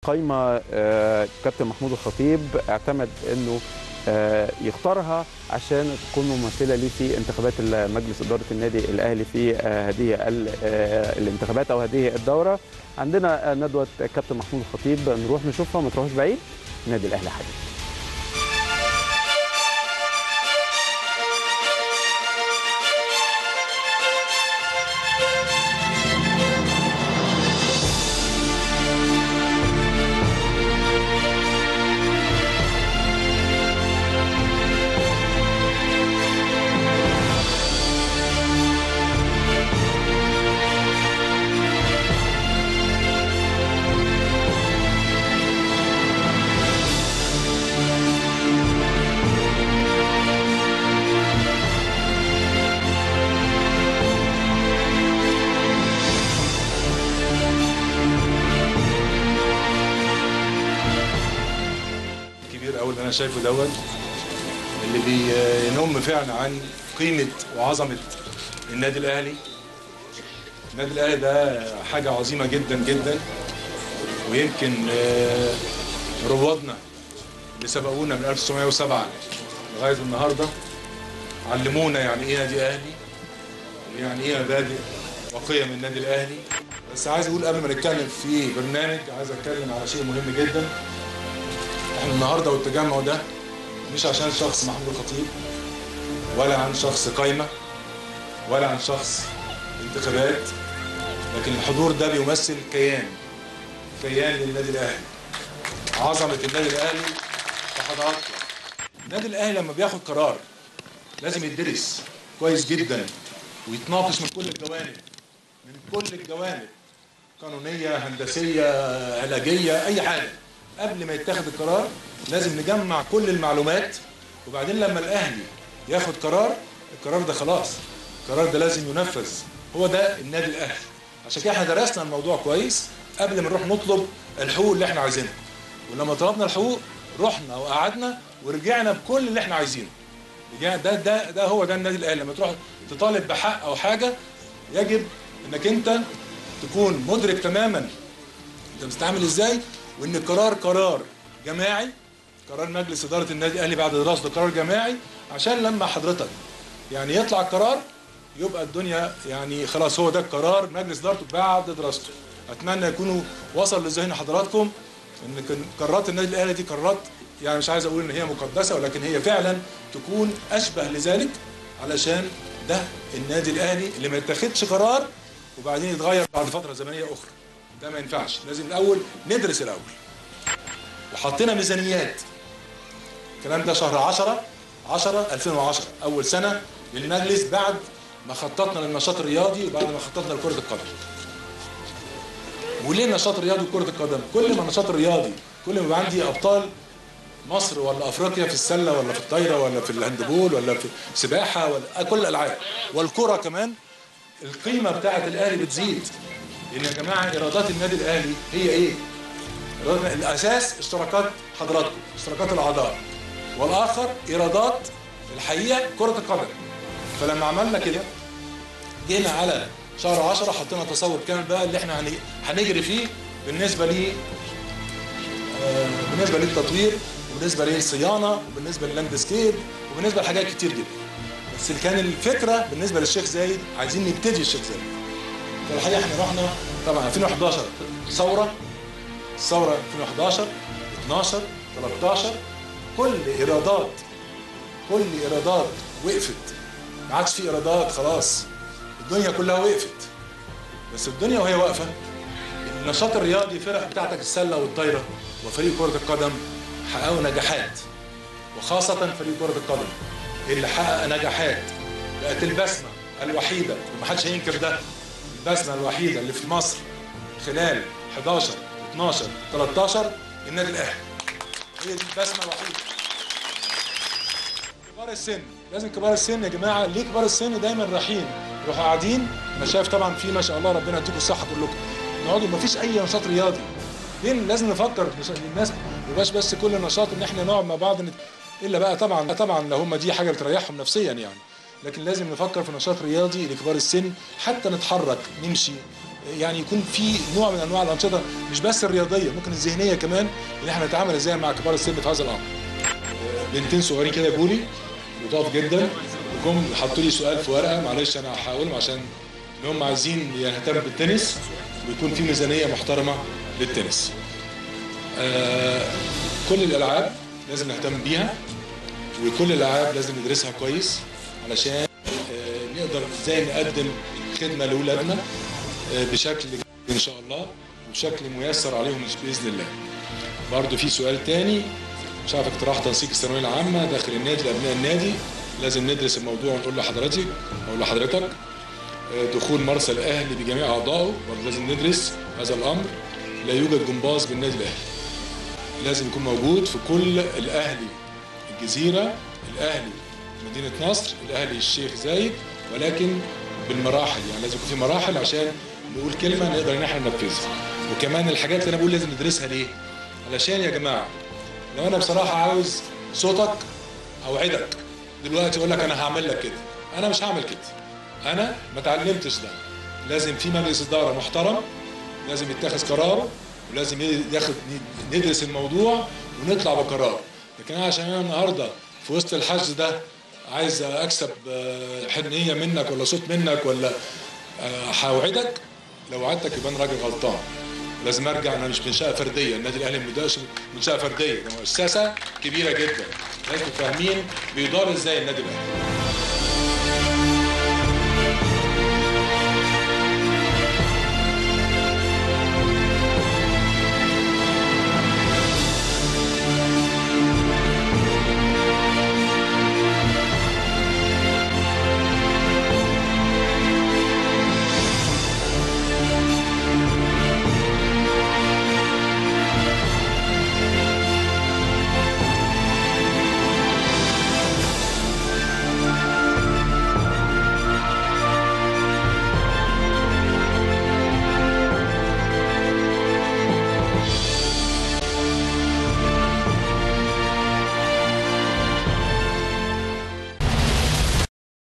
قايمة آه، كابتن محمود الخطيب اعتمد انه آه، يختارها عشان تكون ممثله ليه في انتخابات مجلس اداره النادي الاهلي في آه، هذه ال- آه، الانتخابات او هذه الدوره عندنا آه، ندوه كابتن محمود الخطيب نروح نشوفها ما تروحوش بعيد النادي الاهلي حديث كبير قوي اللي انا شايفه دوت اللي بينم فعلا عن قيمه وعظمه النادي الاهلي النادي الاهلي ده حاجه عظيمه جدا جدا ويمكن آه، روادنا اللي سبقونا من 1907 لغايه النهارده علمونا يعني ايه نادي اهلي ويعني ايه مبادئ وقيم النادي الاهلي بس عايز اقول قبل ما نتكلم في برنامج عايز اتكلم على شيء مهم جدا احنا النهارده والتجمع ده مش عشان شخص محمود الخطيب ولا عن شخص قايمه ولا عن شخص انتخابات لكن الحضور ده بيمثل كيان كيان للنادي الاهلي عظمه النادي الاهلي في حضراتكم النادي الاهلي لما بياخد قرار لازم يدرس كويس جدا ويتناقش من كل الجوانب من كل الجوانب قانونيه هندسيه علاجيه اي حاجه قبل ما يتخذ القرار لازم نجمع كل المعلومات وبعدين لما الاهلي ياخد قرار القرار ده خلاص القرار ده لازم ينفذ هو ده النادي الاهلي عشان كده احنا درسنا الموضوع كويس قبل ما نروح نطلب الحقوق اللي احنا عايزينها ولما طلبنا الحقوق رحنا وقعدنا ورجعنا بكل اللي احنا عايزينه رجع- ده ده ده هو ده النادي الاهلي لما تروح تطالب بحق او حاجه يجب انك انت تكون مدرك تماما انت بتستعمل ازاي وان القرار قرار جماعي قرار مجلس اداره النادي الاهلي بعد دراسته قرار جماعي عشان لما حضرتك يعني يطلع القرار يبقى الدنيا يعني خلاص هو ده القرار مجلس ادارته بعد دراسته اتمنى يكونوا وصل لذهن حضراتكم ان كان قرارات النادي الاهلي دي قرارات يعني مش عايز اقول ان هي مقدسه ولكن هي فعلا تكون اشبه لذلك علشان ده النادي الاهلي اللي ما يتخذش قرار وبعدين يتغير بعد فتره زمنيه اخرى ده ما ينفعش لازم الاول ندرس الاول وحطينا ميزانيات الكلام ده شهر 10 10 2010 اول سنه للمجلس بعد ما خططنا للنشاط الرياضي وبعد ما خططنا لكره القدم وليه النشاط الرياضي وكره القدم كل ما النشاط الرياضي كل ما يبقى عندي ابطال مصر ولا افريقيا في السله ولا في الطايره ولا في الهاندبول ولا في السباحه ولا كل الالعاب والكره كمان القيمه بتاعه الاهلي بتزيد لان يا جماعه ايرادات النادي الاهلي هي ايه؟ إيرادات- الاساس اشتراكات حضراتكم اشتراكات الاعضاء والاخر ايرادات الحقيقه كره القدم فلما عملنا كده جينا على شهر 10 حطينا تصور كامل بقى اللي احنا هن- هنجري فيه بالنسبه لي آه، بالنسبه للتطوير وبالنسبه للصيانه وبالنسبه لللاندسكيب وبالنسبه لحاجات كتير جدا بس اللي كان الفكره بالنسبه للشيخ زايد عايزين نبتدي الشيخ زايد فالحقيقه احنا رحنا طبعا 2011 ثوره الثوره 2011 12 13 كل ايرادات كل ايرادات وقفت ما عادش في ايرادات خلاص الدنيا كلها وقفت بس الدنيا وهي واقفه النشاط الرياضي فرق بتاعتك السله والطايره وفريق كره القدم حققوا نجاحات وخاصه فريق كره القدم اللي حقق نجاحات بقت البسمه الوحيده ومحدش هينكر ده البسمه الوحيده اللي في مصر خلال 11 12 13 النادي الاهلي هي دي البسمه الوحيده كبار السن لازم كبار السن يا جماعه ليه كبار السن دايما رايحين يروحوا قاعدين انا شايف طبعا في ما شاء الله ربنا يديكم الصحه كلكم نقعدوا ما فيش اي نشاط رياضي ليه لازم نفكر مش- الناس ما يبقاش بس كل نشاط ان احنا نقعد مع بعض نت... الا بقى طبعا طبعا لو هم دي حاجه بتريحهم نفسيا يعني لكن لازم نفكر في نشاط رياضي لكبار السن حتى نتحرك نمشي يعني يكون في نوع من انواع الانشطه مش بس الرياضيه ممكن الذهنيه كمان ان احنا نتعامل ازاي مع كبار السن في هذا الامر بنتين صغيرين كده جولي لطاف جدا وجم حطوا لي سؤال في ورقه معلش انا هحاولهم عشان ان هم عايزين يهتم بالتنس ويكون في ميزانيه محترمه للتنس. آه كل الالعاب لازم نهتم بيها وكل الالعاب لازم ندرسها كويس علشان آه نقدر ازاي نقدم خدمه لاولادنا آه بشكل ان شاء الله وبشكل ميسر عليهم باذن الله. برضه في سؤال تاني مش عارف اقتراح تنسيق الثانويه العامه داخل النادي لابناء النادي لازم ندرس الموضوع ونقول لحضرتك او لحضرتك دخول مرسى الاهلي بجميع اعضائه برضه لازم ندرس هذا الامر لا يوجد جمباز بالنادي الاهلي لازم يكون موجود في كل الاهلي الجزيره الاهلي مدينه نصر الاهلي الشيخ زايد ولكن بالمراحل يعني لازم يكون في مراحل عشان نقول كلمه نقدر ان احنا ننفذها وكمان الحاجات اللي انا بقول لازم ندرسها ليه علشان يا جماعه لو انا بصراحه عاوز صوتك اوعدك دلوقتي اقول لك انا هعمل لك كده انا مش هعمل كده انا ما اتعلمتش ده لازم في مجلس اداره محترم لازم يتخذ قرار ولازم ياخد ندرس الموضوع ونطلع بقرار لكن انا عشان انا النهارده في وسط الحجز ده عايز اكسب حنيه منك ولا صوت منك ولا هوعدك لو وعدتك يبقى انا راجل غلطان لازم ارجع انا مش منشاه فرديه النادي الاهلي ما منشاه فرديه ده مؤسسه كبيره جدا لازم فاهمين بيدار ازاي النادي الاهلي